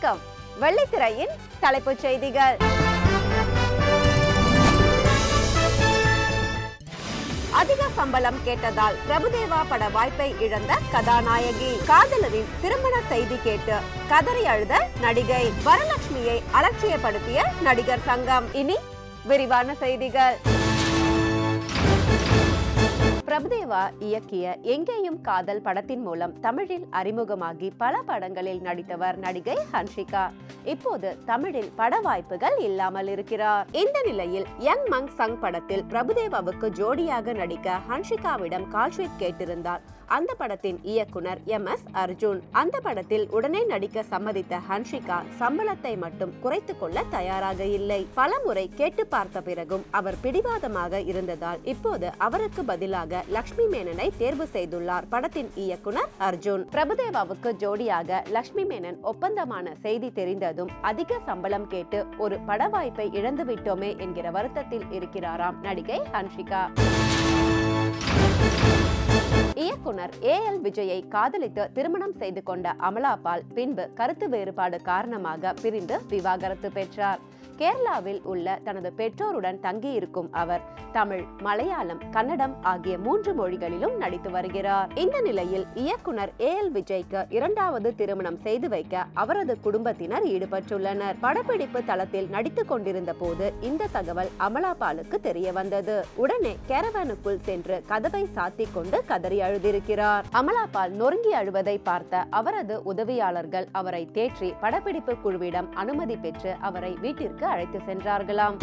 வணக்கம் வெள்ளித்திரையின் தலைப்புச் செய்திகள் அதிக சம்பளம் கேட்டதால் பிரபுதேவா பட வாய்ப்பை இழந்த கதாநாயகி காதலரின் திருமண செய்தி கேட்டு கதறி அழுத நடிகை வரலட்சுமியை அலட்சியப்படுத்திய நடிகர் சங்கம் இனி விரிவான செய்திகள் பிரபுதேவா இயக்கிய எங்கேயும் காதல் படத்தின் மூலம் தமிழில் அறிமுகமாகி பல படங்களில் நடித்தவர் நடிகை ஹன்ஷிகா இப்போது தமிழில் பட வாய்ப்புகள் இல்லாமல் இருக்கிறார் இந்த நிலையில் யங் மங் சங் படத்தில் பிரபுதேவாவுக்கு ஜோடியாக நடிக்க ஹன்ஷிகாவிடம் கால்ஷீட் கேட்டிருந்தார் அந்த படத்தின் இயக்குனர் எம் எஸ் அர்ஜுன் அந்த படத்தில் உடனே நடிக்க சம்மதித்த ஹன்ஷிகா சம்பளத்தை மட்டும் குறைத்துக் கொள்ள தயாராக இல்லை பலமுறை கேட்டு பார்த்த பிறகும் அவர் பிடிவாதமாக இருந்ததால் இப்போது அவருக்கு பதிலாக லக்ஷ்மி மேனனை தேர்வு செய்துள்ளார் படத்தின் இயக்குனர் அர்ஜுன் பிரபுதேவாவுக்கு ஜோடியாக லக்ஷ்மி மேனன் ஒப்பந்தமான செய்தி தெரிந்ததும் அதிக சம்பளம் கேட்டு ஒரு பட வாய்ப்பை இழந்து விட்டோமே என்கிற வருத்தத்தில் இருக்கிறாராம் நடிகை ஹன்ஷிகா இயக்குனர் ஏ எல் விஜயை காதலித்து திருமணம் செய்து கொண்ட அமலாபால் பின்பு கருத்து வேறுபாடு காரணமாக பிரிந்து விவாகரத்து பெற்றார் கேரளாவில் உள்ள தனது பெற்றோருடன் தங்கியிருக்கும் அவர் தமிழ் மலையாளம் கன்னடம் ஆகிய மூன்று மொழிகளிலும் நடித்து வருகிறார் இந்த நிலையில் இயக்குனர் ஏ எல் விஜய்க்கு இரண்டாவது திருமணம் செய்து வைக்க அவரது குடும்பத்தினர் ஈடுபட்டுள்ளனர் படப்பிடிப்பு தளத்தில் நடித்துக் கொண்டிருந்த போது இந்த தகவல் அமலாபாலுக்கு தெரிய வந்தது உடனே கேரவானுக்குள் சென்று கதவை சாத்திக் கொண்டு கதறி அழுதிருக்கிறார் அமலாபால் நொறுங்கி அழுவதை பார்த்த அவரது உதவியாளர்கள் அவரை தேற்றி படப்பிடிப்பு குழுவிடம் அனுமதி பெற்று அவரை வீட்டிற்கு அழைத்து சென்றார்களாம்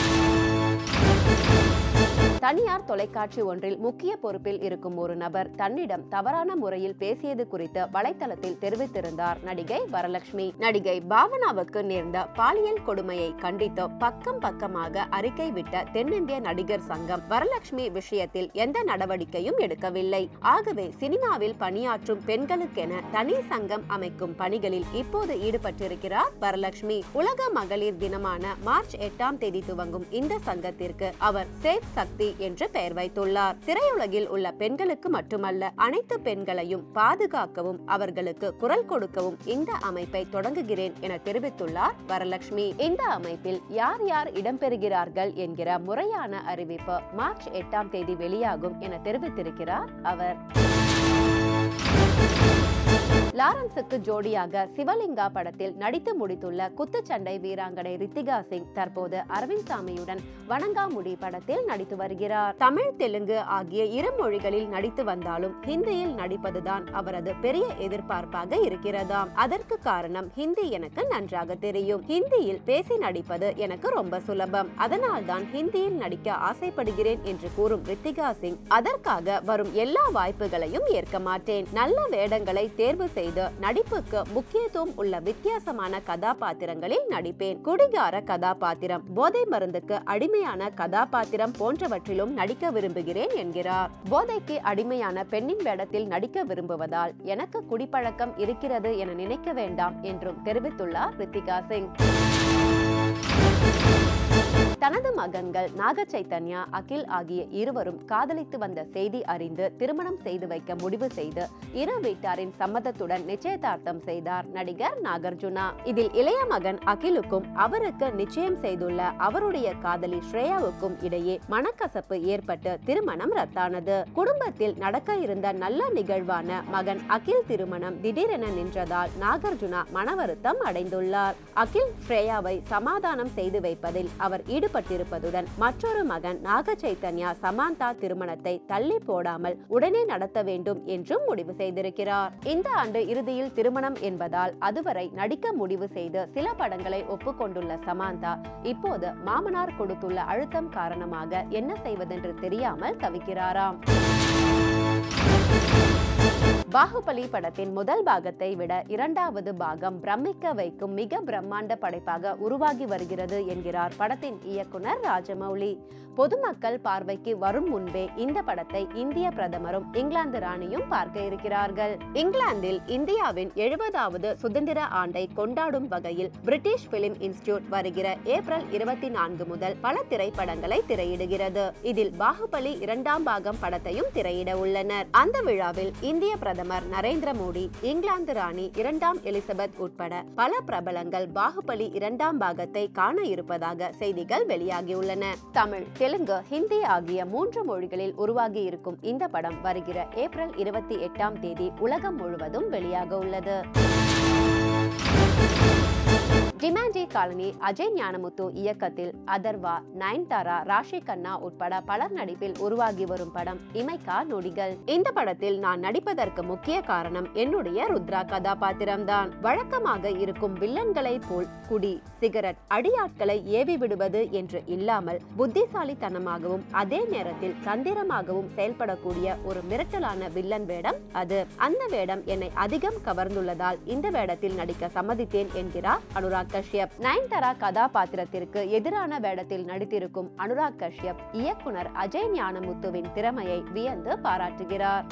தனியார் தொலைக்காட்சி ஒன்றில் முக்கிய பொறுப்பில் இருக்கும் ஒரு நபர் தன்னிடம் தவறான முறையில் பேசியது குறித்து வலைத்தளத்தில் தெரிவித்திருந்தார் நடிகை வரலட்சுமி நடிகை பாவனாவுக்கு நேர்ந்த பாலியல் கொடுமையை கண்டித்து பக்கம் பக்கமாக அறிக்கை விட்ட தென்னிந்திய நடிகர் சங்கம் வரலட்சுமி விஷயத்தில் எந்த நடவடிக்கையும் எடுக்கவில்லை ஆகவே சினிமாவில் பணியாற்றும் பெண்களுக்கென தனி சங்கம் அமைக்கும் பணிகளில் இப்போது ஈடுபட்டிருக்கிறார் வரலட்சுமி உலக மகளிர் தினமான மார்ச் எட்டாம் தேதி துவங்கும் இந்த சங்கத்திற்கு அவர் சேஃப் சக்தி என்று பெயர் வைத்துள்ளார் திரையுலகில் உள்ள பெண்களுக்கு மட்டுமல்ல அனைத்து பெண்களையும் பாதுகாக்கவும் அவர்களுக்கு குரல் கொடுக்கவும் இந்த அமைப்பை தொடங்குகிறேன் என தெரிவித்துள்ளார் வரலட்சுமி இந்த அமைப்பில் யார் யார் இடம்பெறுகிறார்கள் என்கிற முறையான அறிவிப்பு மார்ச் எட்டாம் தேதி வெளியாகும் என தெரிவித்திருக்கிறார் அவர் லாரன்ஸுக்கு ஜோடியாக சிவலிங்கா படத்தில் நடித்து முடித்துள்ள குத்துச்சண்டை வீராங்கனை ரித்திகா சிங் தற்போது அரவிந்த் சாமியுடன் வணங்காமுடி படத்தில் நடித்து வருகிறார் தமிழ் தெலுங்கு ஆகிய இரு மொழிகளில் நடித்து வந்தாலும் ஹிந்தியில் நடிப்பதுதான் அவரது பெரிய எதிர்பார்ப்பாக இருக்கிறதாம் அதற்கு காரணம் ஹிந்தி எனக்கு நன்றாக தெரியும் ஹிந்தியில் பேசி நடிப்பது எனக்கு ரொம்ப சுலபம் அதனால்தான் ஹிந்தியில் நடிக்க ஆசைப்படுகிறேன் என்று கூறும் ரித்திகா சிங் அதற்காக வரும் எல்லா வாய்ப்புகளையும் ஏற்க மாட்டேன் நல்ல வேடங்களை தேர்வு செய்து நடிப்புக்கு முக்கியத்துவம் உள்ள வித்தியாசமான கதாபாத்திரங்களில் நடிப்பேன் குடிகார கதாபாத்திரம் போதை மருந்துக்கு அடிமையான கதாபாத்திரம் போன்றவற்றிலும் நடிக்க விரும்புகிறேன் என்கிறார் போதைக்கு அடிமையான பெண்ணின் வேடத்தில் நடிக்க விரும்புவதால் எனக்கு குடிப்பழக்கம் இருக்கிறது என நினைக்க வேண்டாம் என்றும் தெரிவித்துள்ளார் ரித்திகா சிங் தனது மகன்கள் நாக சைத்தன்யா அகில் ஆகிய இருவரும் காதலித்து வந்த செய்தி அறிந்து திருமணம் செய்து வைக்க முடிவு செய்து இரு வீட்டாரின் சம்மதத்துடன் நிச்சயதார்த்தம் செய்தார் நடிகர் நாகார்ஜுனா இதில் இளைய மகன் அகிலுக்கும் அவருக்கு நிச்சயம் செய்துள்ள அவருடைய காதலி ஸ்ரேயாவுக்கும் இடையே மனக்கசப்பு ஏற்பட்டு திருமணம் ரத்தானது குடும்பத்தில் நடக்க இருந்த நல்ல நிகழ்வான மகன் அகில் திருமணம் திடீரென நின்றதால் நாகார்ஜுனா மனவருத்தம் அடைந்துள்ளார் அகில் ஸ்ரேயாவை சமாதானம் செய்து வைப்பதில் அவர் ஈடுபட்டிருப்பதுடன் மற்றொரு மகன் நாக சைத்தன்யா சமாந்தா திருமணத்தை தள்ளி போடாமல் உடனே நடத்த வேண்டும் என்றும் முடிவு செய்திருக்கிறார் இந்த ஆண்டு இறுதியில் திருமணம் என்பதால் அதுவரை நடிக்க முடிவு செய்து சில படங்களை ஒப்புக்கொண்டுள்ள சமாந்தா இப்போது மாமனார் கொடுத்துள்ள அழுத்தம் காரணமாக என்ன செய்வதென்று தெரியாமல் தவிக்கிறாராம் பாகுபலி படத்தின் முதல் பாகத்தை விட இரண்டாவது பாகம் பிரமிக்க வைக்கும் மிக பிரம்மாண்ட படைப்பாக உருவாகி வருகிறது என்கிறார் படத்தின் இயக்குனர் ராஜமௌலி பொதுமக்கள் பார்வைக்கு வரும் முன்பே இந்த படத்தை இந்திய பிரதமரும் இங்கிலாந்து ராணியும் பார்க்க இருக்கிறார்கள் இங்கிலாந்தில் இந்தியாவின் எழுபதாவது சுதந்திர ஆண்டை கொண்டாடும் வகையில் பிரிட்டிஷ் பிலிம் இன்ஸ்டிடியூட் வருகிற ஏப்ரல் இருபத்தி நான்கு முதல் பல திரைப்படங்களை திரையிடுகிறது இதில் பாகுபலி இரண்டாம் பாகம் படத்தையும் திரையிட உள்ளனர் அந்த விழாவில் இந்திய பிரதமர் பிரதமர் நரேந்திர மோடி இங்கிலாந்து ராணி இரண்டாம் எலிசபெத் உட்பட பல பிரபலங்கள் பாகுபலி இரண்டாம் பாகத்தை காண இருப்பதாக செய்திகள் வெளியாகியுள்ளன தமிழ் தெலுங்கு ஹிந்தி ஆகிய மூன்று மொழிகளில் உருவாகி இருக்கும் இந்த படம் வருகிற ஏப்ரல் இருபத்தி எட்டாம் தேதி உலகம் முழுவதும் வெளியாக உள்ளது டிமாண்டி காலனி அஜய் ஞானமுத்து இயக்கத்தில் அதர்வா நயன்தாரா ராஷி கண்ணா உட்பட பலர் நடிப்பில் உருவாகி வரும் படம் இமைக்கா நொடிகள் இந்த படத்தில் நான் நடிப்பதற்கு முக்கிய காரணம் என்னுடைய ருத்ரா கதாபாத்திரம்தான் வழக்கமாக இருக்கும் வில்லன்களை போல் குடி சிகரெட் அடியாட்களை ஏவி விடுவது என்று இல்லாமல் புத்திசாலித்தனமாகவும் அதே நேரத்தில் தந்திரமாகவும் செயல்படக்கூடிய ஒரு மிரட்டலான வில்லன் வேடம் அது அந்த வேடம் என்னை அதிகம் கவர்ந்துள்ளதால் இந்த வேடத்தில் நடிக்க சம்மதித்தேன் என்கிறார் அனுராக் கஷ்யப் நயன்தாரா கதாபாத்திரத்திற்கு எதிரான வேடத்தில் நடித்திருக்கும் அனுராக் கஷ்யப் இயக்குனர் அஜய் ஞானமுத்துவின் திறமையை வியந்து பாராட்டுகிறார்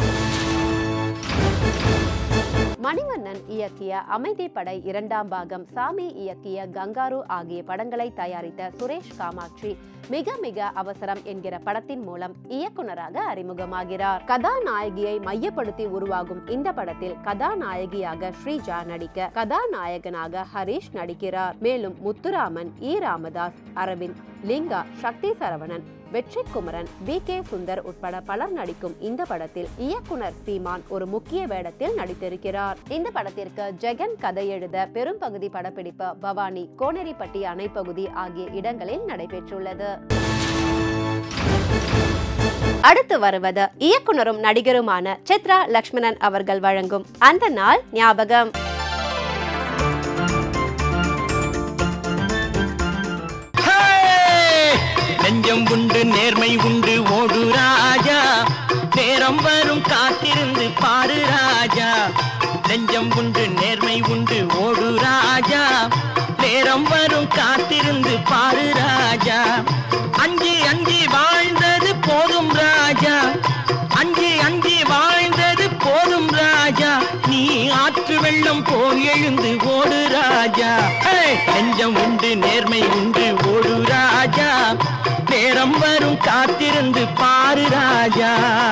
மணிவண்ணன் இயக்கிய அமைதி படை இரண்டாம் பாகம் சாமி இயக்கிய கங்காரு ஆகிய படங்களை தயாரித்த சுரேஷ் காமாட்சி மிக மிக அவசரம் என்கிற படத்தின் மூலம் இயக்குனராக அறிமுகமாகிறார் கதாநாயகியை மையப்படுத்தி உருவாகும் இந்த படத்தில் கதாநாயகியாக ஸ்ரீஜா நடிக்க கதாநாயகனாக ஹரிஷ் நடிக்கிறார் மேலும் முத்துராமன் இ ராமதாஸ் அரவிந்த் லிங்கா சக்தி சரவணன் வெற்றி குமரன் வி கே சுந்தர் உட்பட பலர் நடிக்கும் இந்த படத்தில் இயக்குனர் சீமான் ஒரு முக்கிய வேடத்தில் நடித்திருக்கிறார் இந்த படத்திற்கு ஜெகன் கதை எழுத பெரும்பகுதி படப்பிடிப்பு பவானி கோனேரிப்பட்டி அணைப்பகுதி ஆகிய இடங்களில் நடைபெற்றுள்ளது அடுத்து வருவது இயக்குனரும் நடிகருமான சித்ரா லக்ஷ்மணன் அவர்கள் வழங்கும் அந்த நாள் ஞாபகம் நெஞ்சம் உண்டு நேர்மை உண்டு ஓடு ராஜா நேரம் வரும் காத்திருந்து பாரு ராஜா நெஞ்சம் உண்டு நேர்மை உண்டு ஓடு ராஜா நேரம் வரும் காத்திருந்து பாரு ராஜா அஞ்சி அஞ்சி வாழ்ந்தது போதும் ராஜா அஞ்சி அஞ்சி வாழ்ந்தது போதும் ராஜா நீ ஆற்று வெள்ளம் போல் எழுந்து ஓடு ராஜா ஹே! நெஞ்சம் உண்டு நேர்மை உண்டு ஓடு ராஜா நேரம் வரும் காத்திருந்து பாரு ராஜா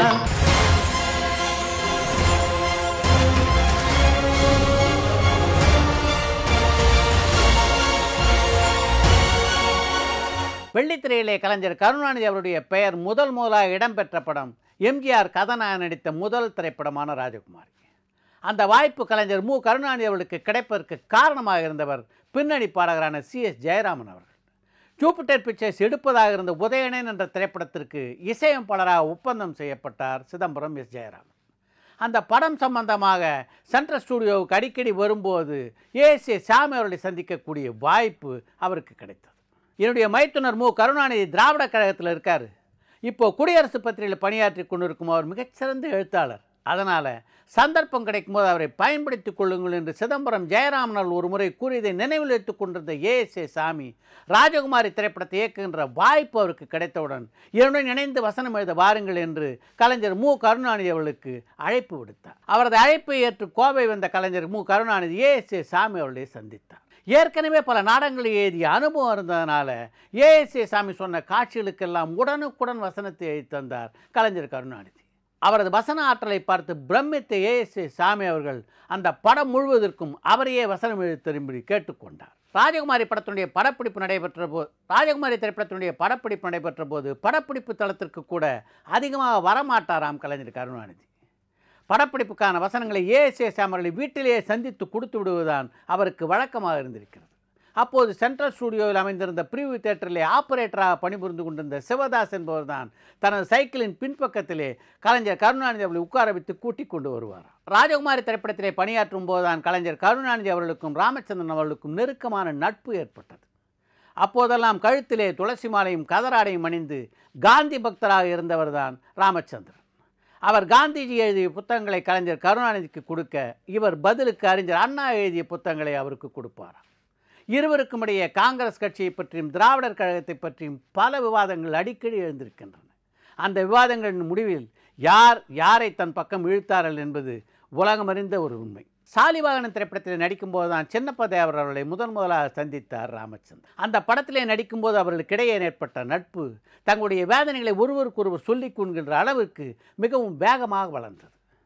வெள்ளித்திரையிலே கலைஞர் கருணாநிதி அவருடைய பெயர் முதல் முதலாக இடம்பெற்ற படம் எம்ஜிஆர் கதாநாயகன் நடித்த முதல் திரைப்படமான ராஜகுமாரி அந்த வாய்ப்பு கலைஞர் மு கருணாநிதி அவர்களுக்கு கிடைப்பதற்கு காரணமாக இருந்தவர் பின்னணி பாடகரான சி எஸ் ஜெயராமன் அவர்கள் ஜூபிட்டர் பிக்சர்ஸ் எடுப்பதாக இருந்த உதயணன் என்ற திரைப்படத்திற்கு இசையமைப்பாளராக ஒப்பந்தம் செய்யப்பட்டார் சிதம்பரம் எஸ் ஜெயராமன் அந்த படம் சம்பந்தமாக சென்ட்ரல் ஸ்டூடியோவுக்கு அடிக்கடி வரும்போது ஏஎஸ்ஏ சாமி அவர்களை சந்திக்கக்கூடிய வாய்ப்பு அவருக்கு கிடைத்தது என்னுடைய மைத்துனர் மு கருணாநிதி திராவிட கழகத்தில் இருக்கார் இப்போ குடியரசு பத்திரிகையில் பணியாற்றி கொண்டிருக்கும் அவர் மிகச்சிறந்த எழுத்தாளர் அதனால் சந்தர்ப்பம் கிடைக்கும்போது அவரை பயன்படுத்திக் கொள்ளுங்கள் என்று சிதம்பரம் ஜெயராமனால் ஒரு முறை கூறியதை நினைவில் வைத்துக் கொண்டிருந்த ஏஎஸ்ஏ சாமி ராஜகுமாரி திரைப்படத்தை இயக்குகின்ற வாய்ப்பு அவருக்கு கிடைத்தவுடன் என்னுடன் இணைந்து வசனம் எழுத வாருங்கள் என்று கலைஞர் மு கருணாநிதி அவர்களுக்கு அழைப்பு விடுத்தார் அவரது அழைப்பை ஏற்று கோவை வந்த கலைஞர் மு கருணாநிதி ஏஎஸ்ஏ சாமி அவர்களை சந்தித்தார் ஏற்கனவே பல நாடகங்களை எழுதிய அனுபவம் இருந்ததுனால ஏஎஸ்ஏ சாமி சொன்ன காட்சிகளுக்கெல்லாம் உடனுக்குடன் வசனத்தை எழுதி தந்தார் கலைஞர் கருணாநிதி அவரது வசன ஆற்றலை பார்த்து பிரமித்த ஏஎஸ்ஏ சாமி அவர்கள் அந்த படம் முழுவதற்கும் அவரையே வசனம் எழுதி திரும்பி கேட்டுக்கொண்டார் ராஜகுமாரி படத்தினுடைய படப்பிடிப்பு நடைபெற்ற போது ராஜகுமாரி திரைப்படத்தினுடைய படப்பிடிப்பு நடைபெற்ற போது படப்பிடிப்பு தளத்திற்கு கூட அதிகமாக வரமாட்டாராம் கலைஞர் கருணாநிதி படப்பிடிப்புக்கான வசனங்களை ஏஎஸ்ஏ சாமர்களை வீட்டிலேயே சந்தித்து கொடுத்து விடுவதுதான் அவருக்கு வழக்கமாக இருந்திருக்கிறது அப்போது சென்ட்ரல் ஸ்டூடியோவில் அமைந்திருந்த பிரிவு தேட்டரிலே ஆபரேட்டராக பணிபுரிந்து கொண்டிருந்த சிவதாஸ் என்பவர்தான் தனது சைக்கிளின் பின்பக்கத்திலே கலைஞர் கருணாநிதி அவர்களை உட்கார வைத்து கூட்டிக் கொண்டு வருவார் ராஜகுமாரி திரைப்படத்திலே பணியாற்றும் போதுதான் கலைஞர் கருணாநிதி அவர்களுக்கும் ராமச்சந்திரன் அவர்களுக்கும் நெருக்கமான நட்பு ஏற்பட்டது அப்போதெல்லாம் கழுத்திலே துளசி மாலையும் கதராடையும் அணிந்து காந்தி பக்தராக இருந்தவர்தான் ராமச்சந்திரன் அவர் காந்திஜி எழுதிய புத்தகங்களை கலைஞர் கருணாநிதிக்கு கொடுக்க இவர் பதிலுக்கு அறிஞர் அண்ணா எழுதிய புத்தகங்களை அவருக்கு கொடுப்பாராம் இருவருக்கும் இடையே காங்கிரஸ் கட்சியை பற்றியும் திராவிடர் கழகத்தை பற்றியும் பல விவாதங்கள் அடிக்கடி எழுந்திருக்கின்றன அந்த விவாதங்களின் முடிவில் யார் யாரை தன் பக்கம் இழுத்தார்கள் என்பது உலகமறிந்த ஒரு உண்மை சாலிவாகனன் திரைப்படத்தில் நடிக்கும்போது தான் சின்னப்ப தேவர் அவர்களை முதன் முதலாக சந்தித்தார் ராமச்சந்திரன் அந்த படத்திலே நடிக்கும்போது அவர்களுக்கிடையே ஏற்பட்ட நட்பு தங்களுடைய வேதனைகளை ஒருவருக்கொருவர் சொல்லிக் கொள்கின்ற அளவிற்கு மிகவும் வேகமாக வளர்ந்தது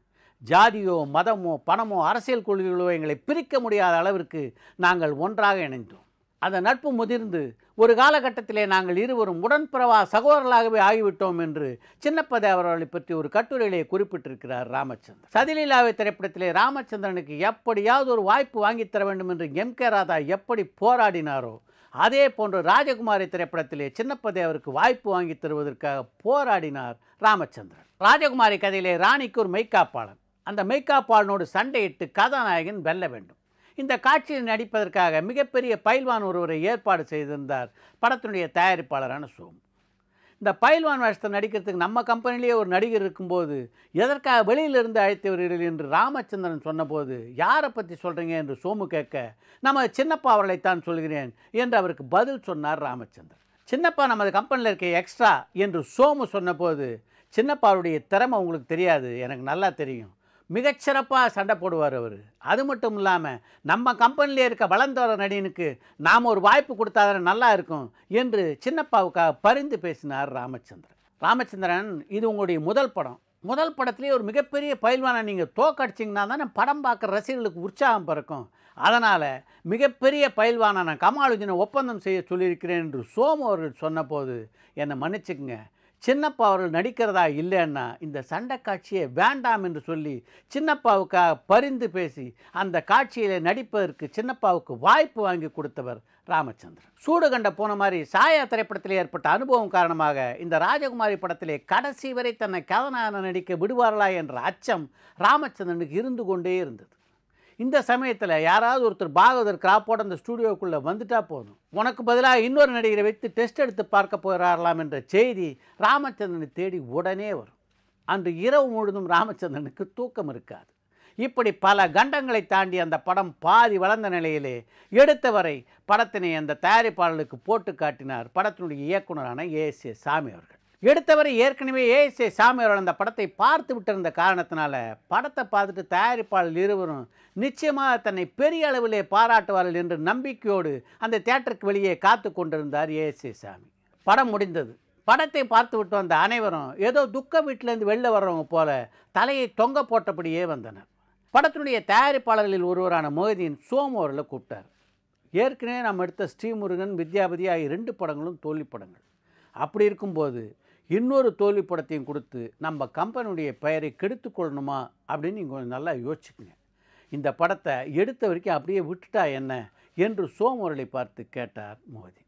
ஜாதியோ மதமோ பணமோ அரசியல் கொள்கைகளோ எங்களை பிரிக்க முடியாத அளவிற்கு நாங்கள் ஒன்றாக இணைந்தோம் அந்த நட்பு முதிர்ந்து ஒரு காலகட்டத்திலே நாங்கள் இருவரும் உடன்பிறவா சகோதரர்களாகவே ஆகிவிட்டோம் என்று சின்னப்பதே அவர்களை பற்றி ஒரு கட்டுரையிலே குறிப்பிட்டிருக்கிறார் ராமச்சந்திரன் சதிலீலாவை திரைப்படத்திலே ராமச்சந்திரனுக்கு எப்படியாவது ஒரு வாய்ப்பு வாங்கித் தர வேண்டும் என்று எம் கே ராதா எப்படி போராடினாரோ அதே போன்று ராஜகுமாரி திரைப்படத்திலே சின்னப்பதே அவருக்கு வாய்ப்பு வாங்கி தருவதற்காக போராடினார் ராமச்சந்திரன் ராஜகுமாரி கதையிலே ராணிக்கு ஒரு மெய்க்காப்பாளன் அந்த மெய்க்காப்பாளனோடு சண்டையிட்டு கதாநாயகன் வெல்ல வேண்டும் இந்த காட்சியில் நடிப்பதற்காக மிகப்பெரிய பயில்வான் ஒருவரை ஏற்பாடு செய்திருந்தார் படத்தினுடைய தயாரிப்பாளரான சோமு இந்த பயில்வான் வேஷத்தை நடிக்கிறதுக்கு நம்ம கம்பெனிலேயே ஒரு நடிகர் இருக்கும்போது எதற்காக வெளியிலிருந்து அழைத்தவர்கள் என்று ராமச்சந்திரன் சொன்னபோது யாரை பற்றி சொல்கிறீங்க என்று சோமு கேட்க நம்ம சின்னப்பா அவர்களைத்தான் சொல்கிறேன் என்று அவருக்கு பதில் சொன்னார் ராமச்சந்திரன் சின்னப்பா நமது கம்பெனியில் இருக்க எக்ஸ்ட்ரா என்று சோமு சொன்னபோது சின்னப்பாவுடைய திறமை உங்களுக்கு தெரியாது எனக்கு நல்லா தெரியும் மிகச்சிறப்பாக சண்டை போடுவார் அவர் அது மட்டும் இல்லாமல் நம்ம கம்பெனிலே இருக்க வளர்ந்து வர நடிகனுக்கு நாம் ஒரு வாய்ப்பு கொடுத்தாதானே நல்லா இருக்கும் என்று சின்னப்பாவுக்காக பரிந்து பேசினார் ராமச்சந்திரன் ராமச்சந்திரன் இது உங்களுடைய முதல் படம் முதல் படத்திலே ஒரு மிகப்பெரிய பயில்வானை நீங்கள் தோக்கடிச்சிங்கன்னா தானே படம் பார்க்குற ரசிகர்களுக்கு உற்சாகம் பிறக்கும் அதனால் மிகப்பெரிய பயில்வானை நான் கமாலுஜனை ஒப்பந்தம் செய்ய சொல்லியிருக்கிறேன் என்று சோமு அவர்கள் சொன்னபோது என்னை மன்னிச்சுக்குங்க சின்னப்பா அவர்கள் நடிக்கிறதா இல்லைன்னா இந்த சண்டை காட்சியை வேண்டாம் என்று சொல்லி சின்னப்பாவுக்காக பரிந்து பேசி அந்த காட்சியில் நடிப்பதற்கு சின்னப்பாவுக்கு வாய்ப்பு வாங்கி கொடுத்தவர் ராமச்சந்திரன் சூடு கண்ட போன மாதிரி சாயா திரைப்படத்தில் ஏற்பட்ட அனுபவம் காரணமாக இந்த ராஜகுமாரி படத்திலே கடைசி வரை தன்னை கதாநாயகன் நடிக்க விடுவார்களா என்ற அச்சம் ராமச்சந்திரனுக்கு இருந்து கொண்டே இருந்தது இந்த சமயத்தில் யாராவது ஒருத்தர் பாகவதர் கிராப்போட அந்த ஸ்டூடியோக்குள்ளே வந்துட்டா போதும் உனக்கு பதிலாக இன்னொரு நடிகரை வைத்து டெஸ்ட் எடுத்து பார்க்க போகிறார்களாம் என்ற செய்தி ராமச்சந்திரனை தேடி உடனே வரும் அன்று இரவு முழுதும் ராமச்சந்திரனுக்கு தூக்கம் இருக்காது இப்படி பல கண்டங்களை தாண்டி அந்த படம் பாதி வளர்ந்த நிலையிலே எடுத்தவரை படத்தினை அந்த தயாரிப்பாளர்களுக்கு போட்டு காட்டினார் படத்தினுடைய இயக்குனரான ஏஎஸ் ஏ சாமி அவர்கள் எடுத்தவரை ஏற்கனவே ஏஎஸ் ஏ சாமி அவர்கள் அந்த படத்தை பார்த்து விட்டிருந்த காரணத்தினால படத்தை பார்த்துட்டு தயாரிப்பாளர் இருவரும் நிச்சயமாக தன்னை பெரிய அளவிலே பாராட்டுவார்கள் என்ற நம்பிக்கையோடு அந்த தேட்டருக்கு வெளியே காத்து கொண்டிருந்தார் ஏஎஸ் ஏ சாமி படம் முடிந்தது படத்தை பார்த்து விட்டு வந்த அனைவரும் ஏதோ துக்க வீட்டிலேருந்து வெளில வர்றவங்க போல தலையை தொங்க போட்டபடியே வந்தனர் படத்தினுடைய தயாரிப்பாளர்களில் ஒருவரான மொஹதீன் சோமு அவர்களை கூப்பிட்டார் ஏற்கனவே நம்ம எடுத்த ஸ்ரீமுருகன் வித்யாபதி ஆகிய ரெண்டு படங்களும் தோல்வி படங்கள் அப்படி இருக்கும்போது இன்னொரு தோல்வி படத்தையும் கொடுத்து நம்ம கம்பெனியுடைய பெயரை கெடுத்து கொள்ளணுமா அப்படின்னு நீங்கள் கொஞ்சம் நல்லா யோசிச்சுக்குங்க இந்த படத்தை எடுத்த வரைக்கும் அப்படியே விட்டுட்டா என்ன என்று சோமு அவர்களை பார்த்து கேட்டார் மோதி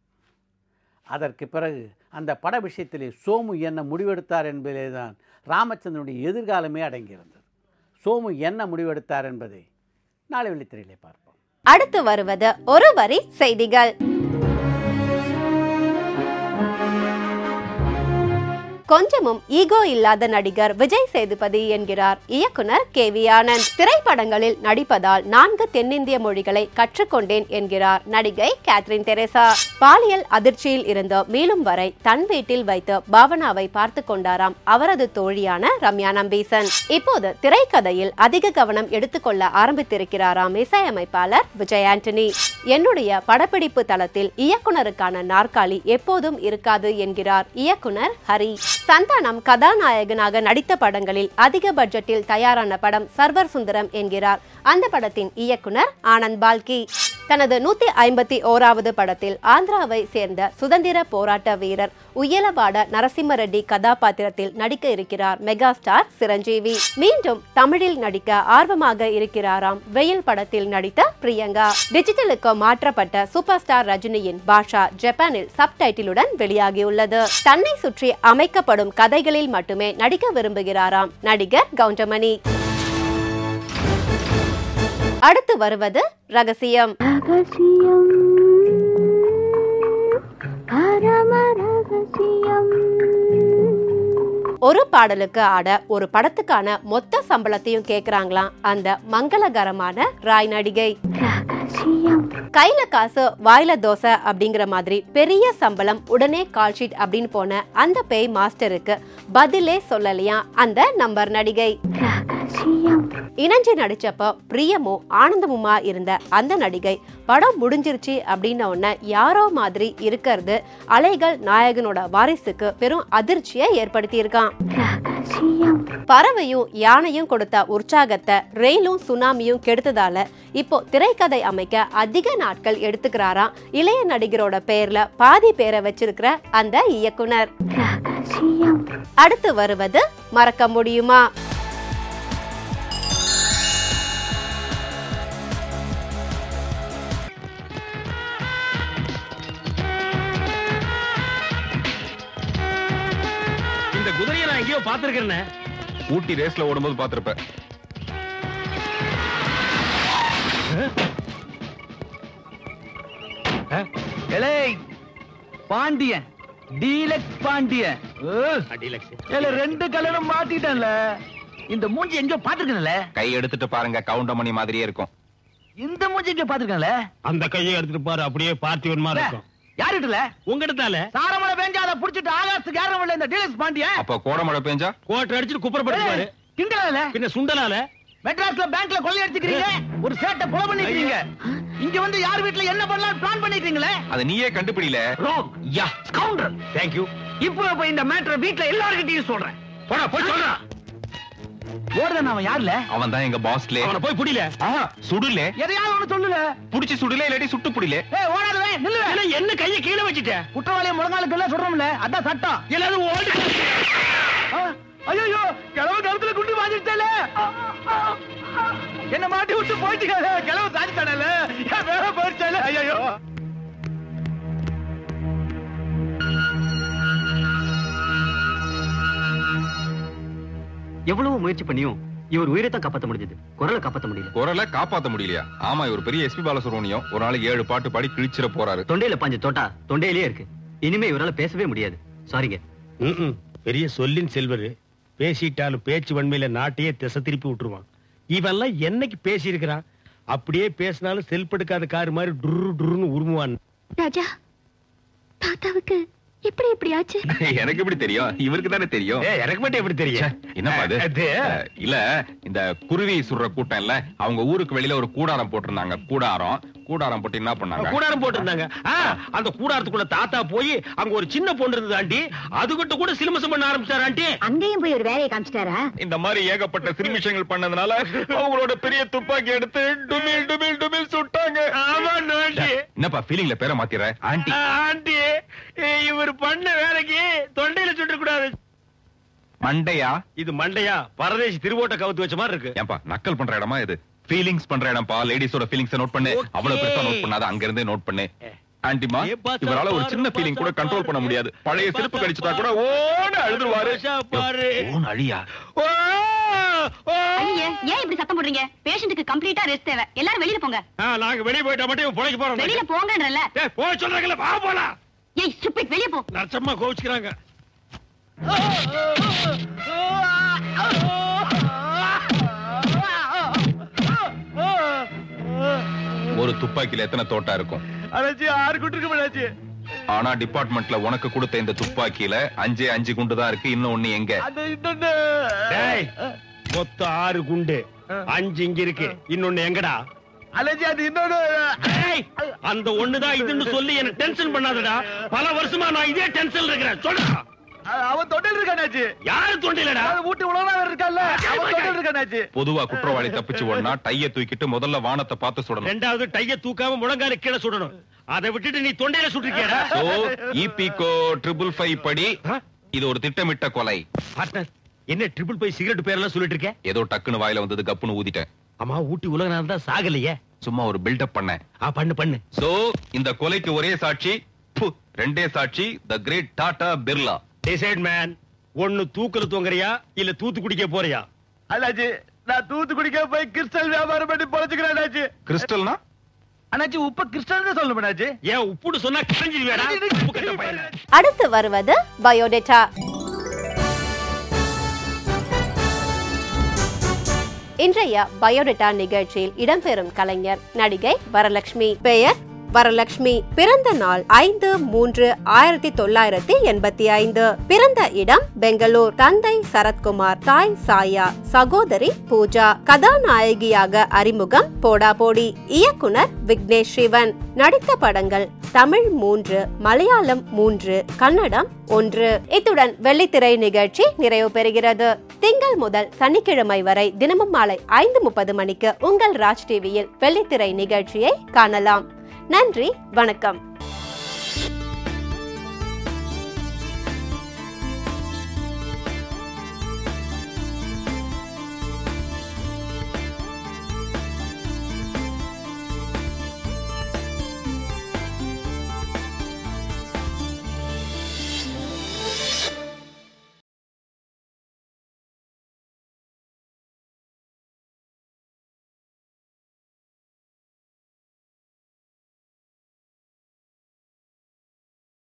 அதற்கு பிறகு அந்த பட விஷயத்திலே சோமு என்ன முடிவெடுத்தார் என்பதிலே தான் ராமச்சந்திரனுடைய எதிர்காலமே அடங்கியிருந்தது சோமு என்ன முடிவெடுத்தார் என்பதை நாளை வெள்ளித்திரையிலே பார்ப்போம் அடுத்து வருவது ஒரு வரி செய்திகள் கொஞ்சமும் ஈகோ இல்லாத நடிகர் விஜய் சேதுபதி என்கிறார் இயக்குனர் கே வி ஆனந்த் திரைப்படங்களில் நடிப்பதால் நான்கு தென்னிந்திய மொழிகளை கற்றுக்கொண்டேன் என்கிறார் நடிகை கேத்ரின் தெரேசா பாலியல் அதிர்ச்சியில் இருந்து மீளும் வரை தன் வீட்டில் வைத்து பாவனாவை பார்த்து கொண்டாராம் அவரது தோழியான ரம்யா நம்பீசன் இப்போது திரைக்கதையில் அதிக கவனம் எடுத்துக்கொள்ள ஆரம்பித்திருக்கிறாராம் இசையமைப்பாளர் விஜய் ஆண்டனி என்னுடைய படப்பிடிப்பு தளத்தில் இயக்குனருக்கான நாற்காலி எப்போதும் இருக்காது என்கிறார் இயக்குனர் ஹரி சந்தானம் கதாநாயகனாக நடித்த படங்களில் அதிக பட்ஜெட்டில் தயாரான படம் சர்வர் சுந்தரம் என்கிறார் அந்த படத்தின் இயக்குனர் ஆனந்த் பால்கி தனது நூத்தி ஐம்பத்தி ஓராவது படத்தில் ஆந்திராவை சேர்ந்த சுதந்திர போராட்ட வீரர் உயலபாட நரசிம்ம ரெட்டி கதாபாத்திரத்தில் நடிக்க இருக்கிறார் மெகா ஸ்டார் சிரஞ்சீவி மீண்டும் தமிழில் நடிக்க ஆர்வமாக இருக்கிறாராம் வெயில் படத்தில் நடித்த பிரியங்கா டிஜிட்டலுக்கு மாற்றப்பட்ட சூப்பர் ஸ்டார் ரஜினியின் பாஷா ஜப்பானில் சப்டைட்டிலுடன் வெளியாகியுள்ளது தன்னை சுற்றி அமைக்கப்படும் கதைகளில் மட்டுமே நடிக்க விரும்புகிறாராம் நடிகர் கவுண்டமணி அடுத்து வருவது ரகசியம் ரகசியம் பரம ரகசியம் ஒரு பாடலுக்கு ஆட ஒரு படத்துக்கான மொத்த சம்பளத்தையும் கேக்குறாங்களாம் அந்த மங்களகரமான ராய் நடிகை ரகசியம் கையில காசு வாயில தோசை அப்படிங்கிற மாதிரி பெரிய சம்பளம் உடனே கால் ஷீட் அப்படின்னு போன அந்த பேய் மாஸ்டருக்கு பதிலே சொல்லலையா அந்த நம்பர் நடிகை ரகசியம் இணைஞ்சு நடிச்சப்ப பிரியமும் ஆனந்தமுமா இருந்த அந்த நடிகை படம் முடிஞ்சிருச்சு அப்படின்ன உடனே யாரோ மாதிரி இருக்கிறது அலைகள் நாயகனோட வாரிசுக்கு பெரும் அதிர்ச்சியை ஏற்படுத்தியிருக்கான் ரகசியம் பறவையும் யானையும் கொடுத்த உற்சாகத்தை ரெயிலும் சுனாமியும் கெடுத்ததால இப்போ திரைக்கதை அமைக்க அதிக நாட்கள் எடுத்துக்கிறாராம் இளைய நடிகரோட பெயர்ல பாதி பேரை வச்சிருக்கிற அந்த இயக்குனர் ரகசியம் அடுத்து வருவது மறக்க முடியுமா இந்த குதிரையை நான் எங்கேயோ பாத்துருக்கேன் ஊட்டி ரேஸ்ல ஓடும்போது பாத்திருப்ப எலே பாண்டியன் டீலக்ஸ் பாண்டியன் ஏல ரெண்டு கலரும் மாட்டிட்டேன்ல இந்த மூஞ்சி எங்கேயோ பாத்துருக்கேன்ல கை எடுத்துட்டு பாருங்க கவுண்டமணி மாதிரியே இருக்கும் இந்த மூஞ்சி எங்கேயோ பாத்துருக்கேன்ல அந்த கையை எடுத்துட்டு பாரு அப்படியே பார்த்திவன் மாதிரி இருக்கும் யாருட்டுல உங்ககிட்ட சாரமழை பெஞ்சா அதை புடிச்சிட்டு ஆகாசத்துக்கு ஏறவில்லை இந்த டீலக்ஸ் பாண்டியன் அப்ப கோடமழை பெஞ்சா கோட்டை அடிச்சுட்டு குப்புறப்படுத்துவாரு கிண்டலால பின்ன சுண்டலால மெட்ராஸ்ல பேங்க்ல கொள்ளை அடிச்சுக்கிறீங்க ஒரு சேட்டை கொலை பண்ணிக்கிறீங்க இங்க வந்து யார் வீட்ல என்ன பண்ணலாம் பிளான் பண்ணிக்கிறீங்களே அத நீயே கண்டுபிடில ரோங் யா ஸ்கவுண்டர் தேங்க் யூ இப்போ இப்ப இந்த மேட்டரை வீட்ல எல்லார்கிட்டயும் சொல்றேன் போடா போய் சொல்றா ஓடுறேன் அவன் யாருல அவன் தான் எங்க பாஸ்லே அவனை போய் புடில சுடுலே எதையாவது ஒண்ணு சொல்லுங்க புடிச்சு சுடுலே இல்லாட்டி சுட்டு புடிலே ஏய் ஓடாதவே நில்லுவே ஏன்னா என்ன கையை கீழே வச்சிட்ட குற்றவாளியை முழங்காலுக்கு எல்லாம் சொல்றோம்ல அதான் சட்டம் எல்லாரும் ஓடி ஐயோ கிழவு கழுத்துல குண்டு வாங்கிட்டேல என்ன மாட்டி விட்டு போயிட்டு கிழவு சாதித்தானல வேற போயிடுச்சால ஐயோ எவ்வளவு முயற்சி பண்ணியும் இவர் உயிரை தான் காப்பாத்த முடிஞ்சது குரலை காப்பாத்த முடியல குரலை காப்பாத்த முடியலையா ஆமா இவர் பெரிய எஸ்பி பாலசுப்ரமணியம் ஒரு நாளைக்கு ஏழு பாட்டு பாடி கிழிச்சிட போறாரு தொண்டையில பாஞ்ச தோட்டா தொண்டையிலேயே இருக்கு இனிமே இவரால பேசவே முடியாது சாரிங்க ம்ம். பெரிய சொல்லின் செல்வரு பேசிட்டாலும் பேச்சு வன்மையில நாட்டையே திசை திருப்பி விட்டுருவான் இவெல்லாம் என்னைக்கு பேசியிருக்கிறான் அப்படியே பேசினாலும் செல்படுக்காத கார் மாதிரி டுரு டுருன்னு உருமுவான் ராஜா தாத்தாவுக்கு எப்படி இப்படி ஆச்சு எனக்கு எப்படி தெரியும் இவருக்கு தானே தெரியும் ஏய், எனக்கு மட்டும் எப்படி தெரியும் என்னப்பா அது அது அஹ், இல்ல இந்த குருவி சுடுற கூட்டம் இல்ல அவங்க ஊருக்கு வெளியில ஒரு கூடாரம் போட்டிருந்தாங்க கூடாரம் கூடாரம் போட்டு என்ன பண்ணாங்க கூடாரம் போட்டிருந்தாங்க ஆ, அந்த கூடாரத்துக்குள்ள தாத்தா போய் அங்க ஒரு சின்ன பொண்ணு இருந்தது ஆண்டி அதுகிட்ட கூட சிலுமசம் பண்ண ஆரம்பிச்சாரு ஆண்டி அங்கேயும் போய் ஒரு வேலையை காமிச்சிட்டாரா இந்த மாதிரி ஏகப்பட்ட சிறுமிஷங்கள் பண்ணதுனால அவங்களோட பெரிய துப்பாக்கி எடுத்து டுமில் டுமில் டுமில் சுட்டாங்க ஆமா ஆண்டி என்னப்பா ஃபீலிங்ல பேரை மாத்திர ஆண்டி ஆண்டி இவர் பண்ண வேலைக்கு தொண்டையில சுட்டு கூடாது மண்டையா இது மண்டையா பரதேசி திருவோட்ட கவுத்து வச்ச மாதிரி இருக்கு ஏன்பா நக்கல் பண்ற இடமா இது ஃபீலிங்ஸ் பண்ற இடம்ப்பா லேடிஸோட ஃபீலிங்ஸ் நோட் பண்ணு Okay. அவ்வளவு பெருசா நோட் பண்ணாத அங்க இருந்தே நோட் பண்ணு ஆண்டிமா ஏப்பா, இவரால ஒரு சாப்பாடு, சின்ன ஃபீலிங் கூட கண்ட்ரோல் பண்ண முடியாது பழைய செருப்பு கடிச்சிட்டா கூட ஓன்னு அழுதுருவாரு பாஷா பாரு ஓன்னு அழியா ஓ, ஓ. ஐயே ஏன் இப்படி சத்தம் போடுறீங்க பேஷண்ட்டுக்கு கம்ப்ளீட்டா ரெஸ்ட் தேவை எல்லாரும் வெளியில போங்க ஆ, நாங்க வெளிய போயிட்டா மட்டும் இவன் பொழைக்க போறோம் வெளியில போங்கன்றல ஏய், போய் சொல்றாங்கல்ல வா போலாம் ஏய் ஸ்டூபிட் வெளிய போ நரசம்மா கோவிச்சுக்கிறாங்க ஒரு துப்பாக்கில எத்தனை தோட்டா இருக்கும் அண்ணாச்சி ஆறு குட்டு இருக்கு அண்ணாச்சி ஆனா டிபார்ட்மெண்ட்ல உனக்கு கொடுத்த இந்த துப்பாக்கியில அஞ்சே அஞ்சு குண்டு தான் இருக்கு இன்னும் ஒண்ணு எங்க அது இன்னொன்னு டேய் மொத்தம் ஆறு குண்டு அஞ்சு இங்க இருக்கு இன்னொன்னு எங்கடா அண்ணாச்சி அது இன்னொன்னு டேய், அந்த ஒண்ணுதான் இதுன்னு சொல்லி எனக்கு டென்ஷன் பண்ணாதடா பல வருஷமா நான் இதே டென்ஷன் இருக்கிறேன் சொல்லுடா அ- அவன் தொட்டில் இருக்க அண்ணாச்சி யாரு தொண்டிலடா அது ஊட்டி உலகம் இருக்கான்ல அவன் தொட்டில் இருக்க அண்ணாச்சி பொதுவா குற்றவாளி தப்பிச்சு ஓடனா டைய தூக்கிட்டு முதல்ல வானத்தை பார்த்து சுடணும் ரெண்டாவது டைய தூக்காம முழங்கால கீழே சுடணும் அதை விட்டுட்டு நீ தொண்டையில சுட்டிருக்கியடா சோ இபிகோ ட்ரிபிள் ஃபைவ் படி இது ஒரு திட்டமிட்ட கொலை பார்ட்னர் என்ன ட்ரிபிள் பை சிகரெட் பேரெல்லாம் சொல்லிட்டு இருக்க ஏதோ டக்குன்னு வாயில வந்தது கப்புன்னு ஊதிட்டேன் அம்மா ஊட்டி உலகம் தான் சாகலையே சும்மா ஒரு பில்டப் பண்ணேன் ஆ பண்ணு பண்ணு சோ இந்த கொலைக்கு ஒரே சாட்சி ப்பு, ரெண்டே சாட்சி the great Tata Birla decide man ஒண்ணு தூக்குல தூங்குறியா இல்ல தூத்து குடிக்க போறியா அண்ணாச்சி நான் தூத்துக்குடிக்க போய் கிறிஸ்டல் வியாபாரம் பண்ணி பொழைச்சுக்கிறேன் அண்ணாச்சி கிறிஸ்டல்னா அண்ணாச்சி உப்ப கிறிஸ்டல் தான் சொல்லணும் அண்ணாச்சி ஏன் உப்புடு சொன்னா கரைஞ்சிருவேடா உப்பு கட்ட பையனே. அடுத்து வருவது பயோடேட்டா இன்றைய பயோடேட்டா நிகழ்ச்சியில் இடம்பெறும் கலைஞர் நடிகை வரலட்சுமி பெயர் வரலட்சுமி பிறந்த நாள் ஐந்து மூன்று ஆயிரத்தி தொள்ளாயிரத்தி எண்பத்தி ஐந்து பிறந்த இடம் பெங்களூர் தந்தை சரத்குமார் தாய் சாயா சகோதரி பூஜா கதாநாயகியாக அறிமுகம் போடா போடி இயக்குனர் விக்னேஷ் சிவன் நடித்த படங்கள் தமிழ் மூன்று மலையாளம் மூன்று கன்னடம் ஒன்று இத்துடன் வெள்ளித்திரை நிகழ்ச்சி நிறைவு பெறுகிறது திங்கள் முதல் சனிக்கிழமை வரை தினமும் மாலை ஐந்து முப்பது மணிக்கு உங்கள் ராஜ் டிவியில் வெள்ளித்திரை நிகழ்ச்சியை காணலாம் நன்றி வணக்கம்